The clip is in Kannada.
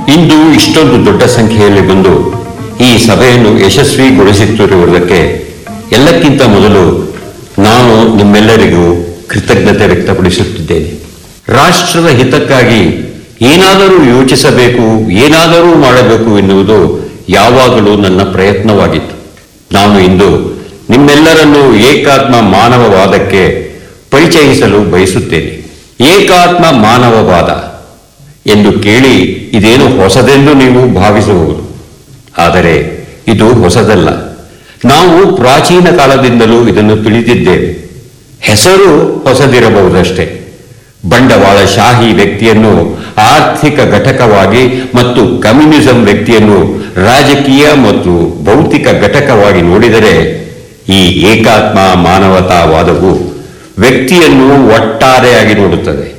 ಇಂದು ಇಷ್ಟೊಂದು ದೊಡ್ಡ ಸಂಖ್ಯೆಯಲ್ಲಿ ಬಂದು ಈ ಸಭೆಯನ್ನು ಯಶಸ್ವಿಗೊಳಿಸುತ್ತಿರುವುದಕ್ಕೆ ಎಲ್ಲಕ್ಕಿಂತ ಮೊದಲು ನಾನು ನಿಮ್ಮೆಲ್ಲರಿಗೂ ಕೃತಜ್ಞತೆ ವ್ಯಕ್ತಪಡಿಸುತ್ತಿದ್ದೇನೆ ರಾಷ್ಟ್ರದ ಹಿತಕ್ಕಾಗಿ ಏನಾದರೂ ಯೋಚಿಸಬೇಕು ಏನಾದರೂ ಮಾಡಬೇಕು ಎನ್ನುವುದು ಯಾವಾಗಲೂ ನನ್ನ ಪ್ರಯತ್ನವಾಗಿತ್ತು ನಾನು ಇಂದು ನಿಮ್ಮೆಲ್ಲರನ್ನೂ ಏಕಾತ್ಮ ಮಾನವವಾದಕ್ಕೆ ಪರಿಚಯಿಸಲು ಬಯಸುತ್ತೇನೆ ಏಕಾತ್ಮ ಮಾನವವಾದ ಎಂದು ಕೇಳಿ ಇದೇನು ಹೊಸದೆಂದು ನೀವು ಭಾವಿಸಬಹುದು ಆದರೆ ಇದು ಹೊಸದಲ್ಲ ನಾವು ಪ್ರಾಚೀನ ಕಾಲದಿಂದಲೂ ಇದನ್ನು ತಿಳಿದಿದ್ದೇವೆ ಹೆಸರು ಹೊಸದಿರಬಹುದಷ್ಟೇ ಬಂಡವಾಳಶಾಹಿ ವ್ಯಕ್ತಿಯನ್ನು ಆರ್ಥಿಕ ಘಟಕವಾಗಿ ಮತ್ತು ಕಮ್ಯುನಿಸಂ ವ್ಯಕ್ತಿಯನ್ನು ರಾಜಕೀಯ ಮತ್ತು ಭೌತಿಕ ಘಟಕವಾಗಿ ನೋಡಿದರೆ ಈ ಏಕಾತ್ಮ ಮಾನವತಾವಾದವು ವ್ಯಕ್ತಿಯನ್ನು ಒಟ್ಟಾರೆಯಾಗಿ ನೋಡುತ್ತದೆ